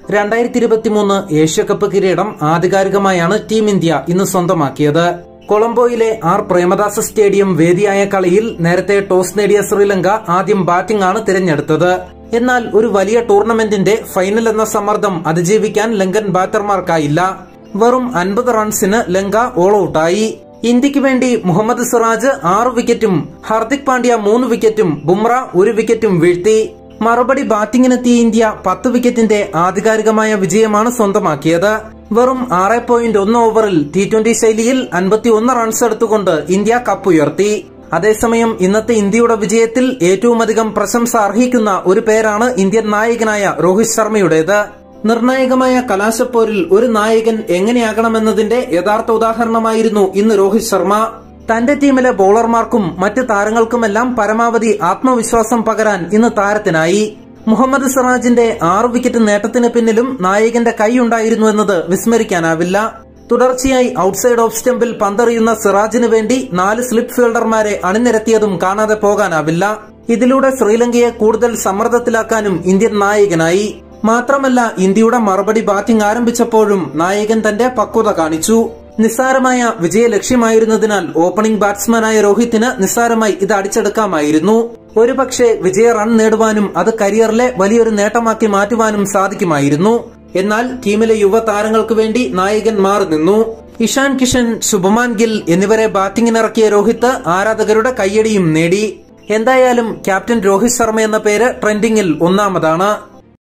രണ്ടായിരത്തി ഇരുപത്തിമൂന്ന് ഏഷ്യാകപ്പ് കിരീടം ആധികാരികമായാണ് ടീം ഇന്ത്യ ഇന്ന് സ്വന്തമാക്കിയത് കൊളംബോയിലെ ആർ പ്രേമദാസ സ്റ്റേഡിയം വേദിയായ കളിയിൽ നേരത്തെ ടോസ് നേടിയ ശ്രീലങ്ക ആദ്യം ബാറ്റിംഗ് ആണ് തിരഞ്ഞെടുത്തത് എന്നാൽ ഒരു വലിയ ടൂർണമെന്റിന്റെ ഫൈനൽ എന്ന സമ്മർദ്ദം അതിജീവിക്കാൻ ലങ്കൻ ബാറ്റർമാർക്കായില്ല വെറും അൻപത് റൺസിന് ലങ്ക ഓൾ ഔട്ടായി ഇന്ത്യക്ക് വേണ്ടി മുഹമ്മദ് സിറാജ് ആറ് വിക്കറ്റും ഹർദിക് പാണ്ഡ്യ മൂന്ന് വിക്കറ്റും ബുംറ ഒരു വിക്കറ്റും വീഴ്ത്തി മറുപടി ബാറ്റിംഗിനെത്തിയ ഇന്ത്യ പത്ത് വിക്കറ്റിന്റെ ആധികാരികമായ വിജയമാണ് സ്വന്തമാക്കിയത് വെറും ആറ് പോയിന്റ് ഒന്ന് ഓവറിൽ ടി ട്വന്റി ശൈലിയിൽ അൻപത്തിയൊന്ന് റൺസ് എടുത്തുകൊണ്ട് ഇന്ത്യ കപ്പുയർത്തി അതേസമയം ഇന്നത്തെ ഇന്ത്യയുടെ വിജയത്തിൽ ഏറ്റവുമധികം പ്രശംസ അർഹിക്കുന്ന ഒരു പേരാണ് ഇന്ത്യൻ നായകനായ രോഹിത് ശർമ്മയുടേത് നിർണായകമായ കലാശപ്പോരിൽ ഒരു നായകൻ എങ്ങനെയാകണമെന്നതിന്റെ യഥാർത്ഥ ഉദാഹരണമായിരുന്നു ഇന്ന് രോഹിത് ശർമ്മ തന്റെ ടീമിലെ ബൌളർമാർക്കും മറ്റ് താരങ്ങൾക്കുമെല്ലാം പരമാവധി ആത്മവിശ്വാസം പകരാൻ ഇന്ന് താരത്തിനായി മുഹമ്മദ് സിറാജിന്റെ ആറ് വിക്കറ്റ് നേട്ടത്തിന് പിന്നിലും നായകന്റെ കൈയുണ്ടായിരുന്നു എന്നത് വിസ്മരിക്കാനാവില്ല തുടർച്ചയായി ഔട്ട്സൈഡ് ഓഫ് സ്റ്റംപിൽ പന്തെറിയുന്ന സിറാജിന് വേണ്ടി നാല് സ്ലിപ്പ് ഫീൽഡർമാരെ അണിനിരത്തിയതും കാണാതെ പോകാനാവില്ല ഇതിലൂടെ ശ്രീലങ്കയെ കൂടുതൽ സമ്മർദ്ദത്തിലാക്കാനും ഇന്ത്യൻ നായകനായി മാത്രമല്ല ഇന്ത്യയുടെ മറുപടി ബാറ്റിംഗ് ആരംഭിച്ചപ്പോഴും നായകൻ തന്റെ പക്വത കാണിച്ചു നിസ്സാരമായ വിജയ ലക്ഷ്യമായിരുന്നതിനാൽ ഓപ്പണിംഗ് ബാറ്റ്സ്മാനായ രോഹിത്തിന് നിസ്സാരമായി ഇത് അടിച്ചെടുക്കാമായിരുന്നു ഒരുപക്ഷെ വിജയ റൺ നേടുവാനും അത് കരിയറിലെ വലിയൊരു നേട്ടമാക്കി മാറ്റുവാനും സാധിക്കുമായിരുന്നു എന്നാൽ ടീമിലെ യുവതാരങ്ങൾക്ക് വേണ്ടി നായകൻ മാറി നിന്നു ഇഷാൻ കിഷൻ ശുഭമാൻ ഗിൽ എന്നിവരെ ബാറ്റിംഗിനിറക്കിയ രോഹിത് ആരാധകരുടെ കയ്യടിയും നേടി എന്തായാലും ക്യാപ്റ്റൻ രോഹിത് ശർമ്മ എന്ന പേര് ട്രെൻഡിംഗിൽ ഒന്നാമതാണ്